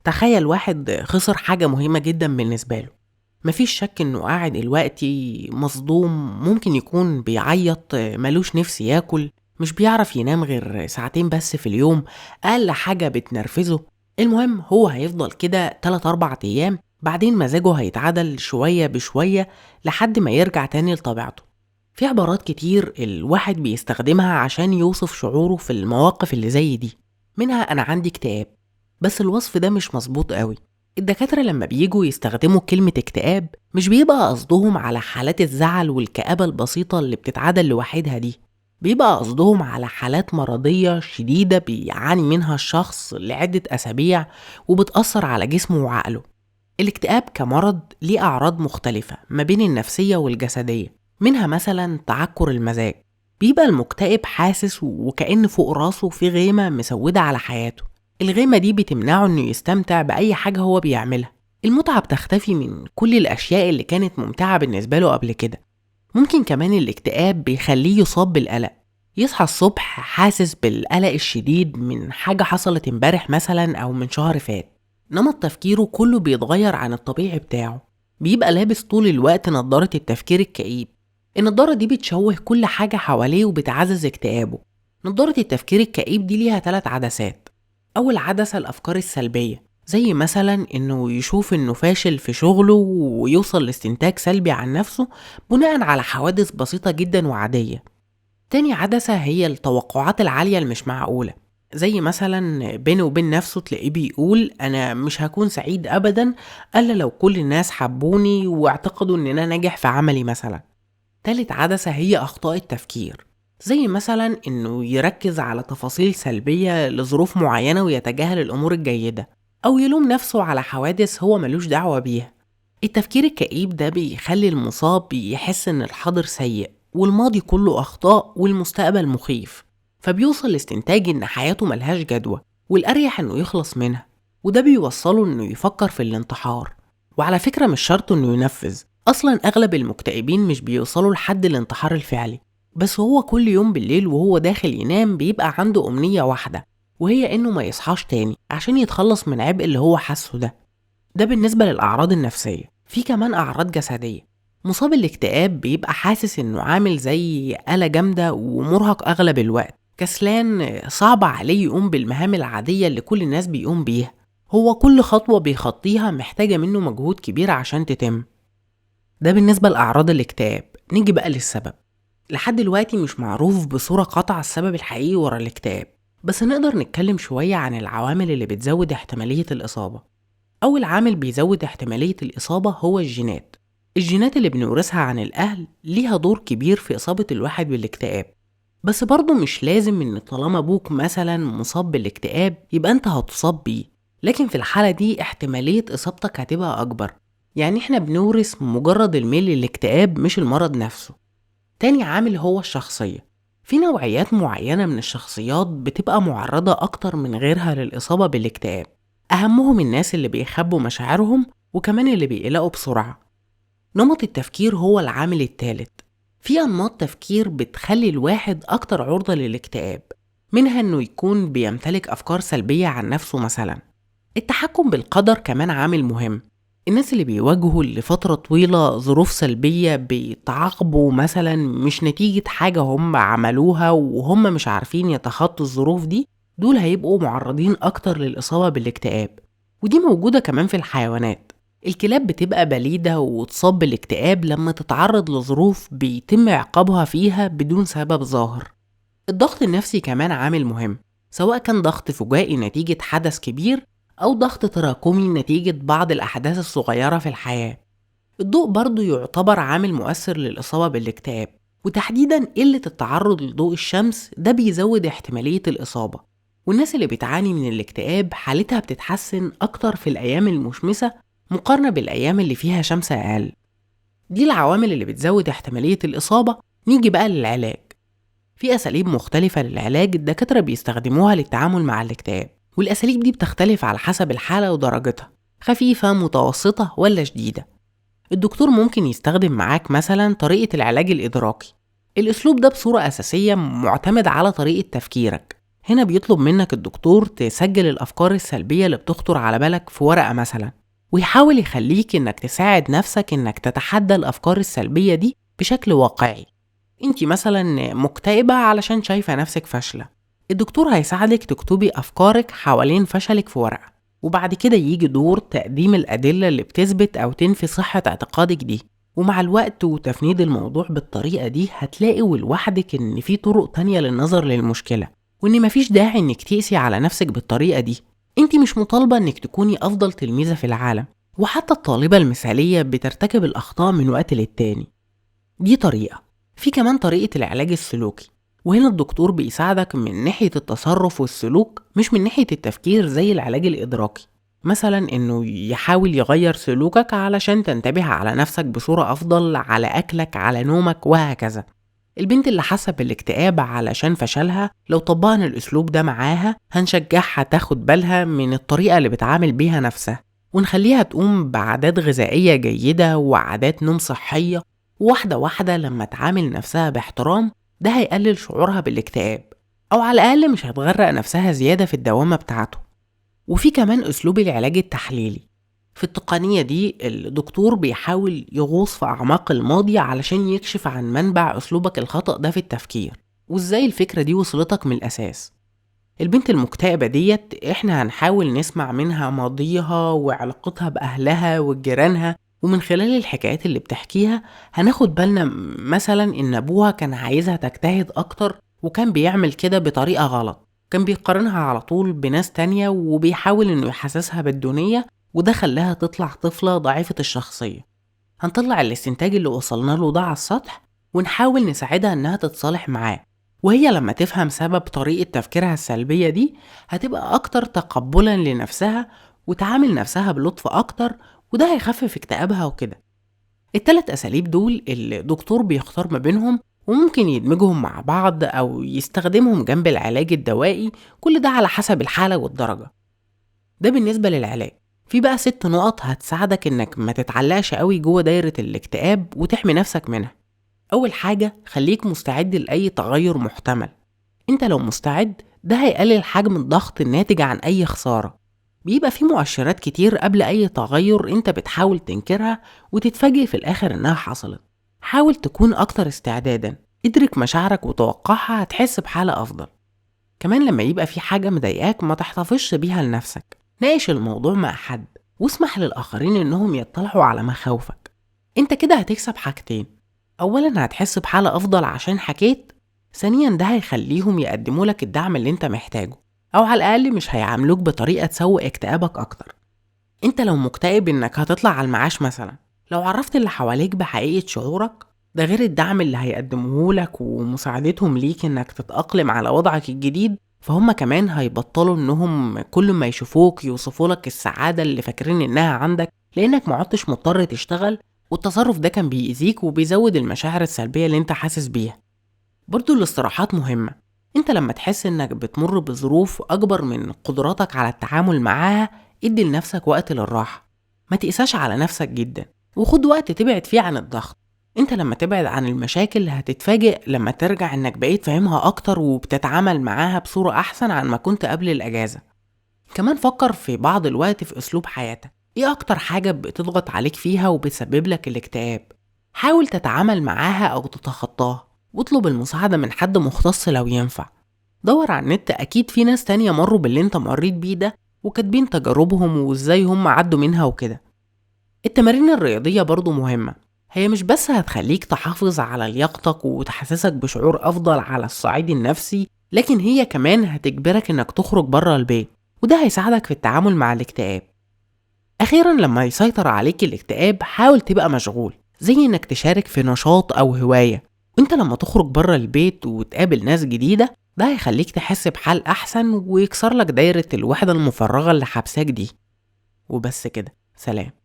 تخيل واحد خسر حاجة مهمة جدا بالنسبة له مفيش شك انه قاعد دلوقتي مصدوم ممكن يكون بيعيط ملوش نفس ياكل مش بيعرف ينام غير ساعتين بس في اليوم اقل حاجة بتنرفزه المهم هو هيفضل كده 3 4 ايام بعدين مزاجه هيتعدل شوية بشوية لحد ما يرجع تاني لطبيعته في عبارات كتير الواحد بيستخدمها عشان يوصف شعوره في المواقف اللي زي دي منها أنا عندي اكتئاب بس الوصف ده مش مظبوط قوي الدكاترة لما بيجوا يستخدموا كلمة اكتئاب مش بيبقى قصدهم على حالات الزعل والكآبة البسيطة اللي بتتعدل لوحدها دي بيبقى قصدهم على حالات مرضية شديدة بيعاني منها الشخص لعدة أسابيع وبتأثر على جسمه وعقله الاكتئاب كمرض ليه أعراض مختلفة ما بين النفسية والجسدية منها مثلا تعكر المزاج بيبقى المكتئب حاسس وكأن فوق راسه في غيمة مسودة على حياته الغيمة دي بتمنعه انه يستمتع بأي حاجة هو بيعملها المتعة بتختفي من كل الأشياء اللي كانت ممتعة بالنسبة له قبل كده ممكن كمان الاكتئاب بيخليه يصاب بالقلق يصحى الصبح حاسس بالقلق الشديد من حاجة حصلت امبارح مثلا أو من شهر فات نمط تفكيره كله بيتغير عن الطبيعي بتاعه بيبقى لابس طول الوقت نضارة التفكير الكئيب النضارة دي بتشوه كل حاجة حواليه وبتعزز اكتئابه نضارة التفكير الكئيب دي ليها ثلاث عدسات أول عدسة الأفكار السلبية زي مثلا إنه يشوف إنه فاشل في شغله ويوصل لاستنتاج سلبي عن نفسه بناء على حوادث بسيطة جدا وعادية تاني عدسة هي التوقعات العالية المش معقولة زي مثلا بينه وبين نفسه تلاقيه بيقول انا مش هكون سعيد ابدا الا لو كل الناس حبوني واعتقدوا ان انا ناجح في عملي مثلا تالت عدسة هي اخطاء التفكير زي مثلا انه يركز على تفاصيل سلبية لظروف معينة ويتجاهل الامور الجيدة او يلوم نفسه على حوادث هو ملوش دعوة بيها التفكير الكئيب ده بيخلي المصاب يحس ان الحاضر سيء والماضي كله اخطاء والمستقبل مخيف فبيوصل لاستنتاج إن حياته ملهاش جدوى والأريح إنه يخلص منها وده بيوصله إنه يفكر في الانتحار وعلى فكرة مش شرط إنه ينفذ أصلا أغلب المكتئبين مش بيوصلوا لحد الانتحار الفعلي بس هو كل يوم بالليل وهو داخل ينام بيبقى عنده أمنية واحدة وهي إنه ما يصحاش تاني عشان يتخلص من عبء اللي هو حاسه ده ده بالنسبة للأعراض النفسية في كمان أعراض جسدية مصاب الاكتئاب بيبقى حاسس إنه عامل زي آلة جامدة ومرهق أغلب الوقت كسلان صعب عليه يقوم بالمهام العادية اللي كل الناس بيقوم بيها هو كل خطوة بيخطيها محتاجة منه مجهود كبير عشان تتم ده بالنسبة لأعراض الاكتئاب نيجي بقى للسبب لحد دلوقتي مش معروف بصورة قاطعة السبب الحقيقي ورا الاكتئاب بس نقدر نتكلم شوية عن العوامل اللي بتزود احتمالية الإصابة أول عامل بيزود احتمالية الإصابة هو الجينات الجينات اللي بنورثها عن الأهل ليها دور كبير في إصابة الواحد بالاكتئاب بس برضه مش لازم ان طالما ابوك مثلا مصاب بالاكتئاب يبقى انت هتصاب بيه لكن في الحالة دي احتمالية اصابتك هتبقى اكبر يعني احنا بنورث مجرد الميل للاكتئاب مش المرض نفسه تاني عامل هو الشخصية في نوعيات معينة من الشخصيات بتبقى معرضة أكتر من غيرها للإصابة بالاكتئاب أهمهم الناس اللي بيخبوا مشاعرهم وكمان اللي بيقلقوا بسرعة نمط التفكير هو العامل الثالث في أنماط تفكير بتخلي الواحد أكتر عرضة للاكتئاب منها إنه يكون بيمتلك أفكار سلبية عن نفسه مثلا التحكم بالقدر كمان عامل مهم الناس اللي بيواجهوا لفترة طويلة ظروف سلبية بيتعاقبوا مثلا مش نتيجة حاجة هم عملوها وهم مش عارفين يتخطوا الظروف دي دول هيبقوا معرضين أكتر للإصابة بالاكتئاب ودي موجودة كمان في الحيوانات الكلاب بتبقى بليدة وتصاب بالاكتئاب لما تتعرض لظروف بيتم عقابها فيها بدون سبب ظاهر الضغط النفسي كمان عامل مهم سواء كان ضغط فجائي نتيجة حدث كبير أو ضغط تراكمي نتيجة بعض الأحداث الصغيرة في الحياة الضوء برضه يعتبر عامل مؤثر للإصابة بالاكتئاب وتحديدا قلة التعرض لضوء الشمس ده بيزود احتمالية الإصابة والناس اللي بتعاني من الاكتئاب حالتها بتتحسن أكتر في الأيام المشمسة مقارنة بالأيام اللي فيها شمس أقل دي العوامل اللي بتزود احتمالية الإصابة نيجي بقى للعلاج في أساليب مختلفة للعلاج الدكاترة بيستخدموها للتعامل مع الاكتئاب والأساليب دي بتختلف على حسب الحالة ودرجتها خفيفة متوسطة ولا شديدة الدكتور ممكن يستخدم معاك مثلا طريقة العلاج الإدراكي الأسلوب ده بصورة أساسية معتمد على طريقة تفكيرك هنا بيطلب منك الدكتور تسجل الأفكار السلبية اللي بتخطر على بالك في ورقة مثلا ويحاول يخليك إنك تساعد نفسك إنك تتحدى الأفكار السلبية دي بشكل واقعي انت مثلا مكتئبة علشان شايفة نفسك فاشلة الدكتور هيساعدك تكتبي أفكارك حوالين فشلك في ورقة وبعد كده يجي دور تقديم الأدلة اللي بتثبت أو تنفي صحة اعتقادك دي ومع الوقت وتفنيد الموضوع بالطريقة دي هتلاقي لوحدك إن في طرق تانية للنظر للمشكلة وإن مفيش داعي إنك تقسي على نفسك بالطريقة دي انت مش مطالبة إنك تكوني أفضل تلميذة في العالم وحتى الطالبة المثالية بترتكب الأخطاء من وقت للتاني دي طريقة في كمان طريقة العلاج السلوكي وهنا الدكتور بيساعدك من ناحية التصرف والسلوك مش من ناحية التفكير زي العلاج الإدراكي مثلا انه يحاول يغير سلوكك علشان تنتبه على نفسك بصورة افضل على اكلك على نومك وهكذا البنت اللي حاسة بالاكتئاب علشان فشلها لو طبقنا الاسلوب ده معاها هنشجعها تاخد بالها من الطريقة اللي بتعامل بيها نفسها ونخليها تقوم بعادات غذائية جيدة وعادات نوم صحية واحدة واحدة لما تعامل نفسها باحترام ده هيقلل شعورها بالاكتئاب أو على الأقل مش هتغرق نفسها زيادة في الدوامة بتاعته وفي كمان أسلوب العلاج التحليلي في التقنية دي الدكتور بيحاول يغوص في أعماق الماضي علشان يكشف عن منبع أسلوبك الخطأ ده في التفكير وإزاي الفكرة دي وصلتك من الأساس البنت المكتئبة ديت إحنا هنحاول نسمع منها ماضيها وعلاقتها بأهلها وجيرانها ومن خلال الحكايات اللي بتحكيها هناخد بالنا مثلا إن أبوها كان عايزها تجتهد أكتر وكان بيعمل كده بطريقة غلط كان بيقارنها على طول بناس تانية وبيحاول إنه يحسسها بالدونية وده خلاها تطلع طفلة ضعيفة الشخصية هنطلع الاستنتاج اللي وصلنا له ده على السطح ونحاول نساعدها إنها تتصالح معاه وهي لما تفهم سبب طريقة تفكيرها السلبية دي هتبقى أكتر تقبلا لنفسها وتعامل نفسها بلطف أكتر وده هيخفف اكتئابها وكده التلات أساليب دول الدكتور بيختار ما بينهم وممكن يدمجهم مع بعض أو يستخدمهم جنب العلاج الدوائي كل ده على حسب الحالة والدرجة ده بالنسبة للعلاج في بقى ست نقط هتساعدك انك ما تتعلقش قوي جوه دايرة الاكتئاب وتحمي نفسك منها أول حاجة خليك مستعد لأي تغير محتمل انت لو مستعد ده هيقلل حجم الضغط الناتج عن أي خسارة بيبقى في مؤشرات كتير قبل أي تغير انت بتحاول تنكرها وتتفاجئ في الآخر إنها حصلت حاول تكون أكتر استعدادا ادرك مشاعرك وتوقعها هتحس بحالة أفضل كمان لما يبقى في حاجة مضايقاك ما تحتفظش بيها لنفسك ناقش الموضوع مع حد واسمح للآخرين إنهم يطلعوا على مخاوفك انت كده هتكسب حاجتين أولا هتحس بحالة أفضل عشان حكيت ثانيا ده هيخليهم يقدموا لك الدعم اللي انت محتاجه أو على الأقل مش هيعاملوك بطريقة تسوء اكتئابك أكتر انت لو مكتئب انك هتطلع على المعاش مثلا لو عرفت اللي حواليك بحقيقة شعورك ده غير الدعم اللي هيقدموه لك ومساعدتهم ليك انك تتأقلم على وضعك الجديد فهم كمان هيبطلوا انهم كل ما يشوفوك يوصفوا لك السعادة اللي فاكرين انها عندك لانك معدتش مضطر تشتغل والتصرف ده كان بيأذيك وبيزود المشاعر السلبية اللي انت حاسس بيها برضو الاستراحات مهمة انت لما تحس انك بتمر بظروف اكبر من قدراتك على التعامل معاها ادي لنفسك وقت للراحة ما تقساش على نفسك جدا وخد وقت تبعد فيه عن الضغط انت لما تبعد عن المشاكل هتتفاجئ لما ترجع انك بقيت فاهمها اكتر وبتتعامل معاها بصورة احسن عن ما كنت قبل الاجازة كمان فكر في بعض الوقت في اسلوب حياتك ايه اكتر حاجة بتضغط عليك فيها وبتسبب لك الاكتئاب حاول تتعامل معاها او تتخطاها واطلب المساعدة من حد مختص لو ينفع دور على النت اكيد في ناس تانية مروا باللي انت مريت بيه ده وكاتبين تجاربهم وازاي هم عدوا منها وكده التمارين الرياضية برضو مهمة هي مش بس هتخليك تحافظ على لياقتك وتحسسك بشعور أفضل على الصعيد النفسي لكن هي كمان هتجبرك إنك تخرج بره البيت وده هيساعدك في التعامل مع الاكتئاب أخيرا لما يسيطر عليك الاكتئاب حاول تبقى مشغول زي إنك تشارك في نشاط أو هواية وانت لما تخرج بره البيت وتقابل ناس جديدة ده هيخليك تحس بحال أحسن ويكسر لك دايرة الوحدة المفرغة اللي حبساك دي وبس كده سلام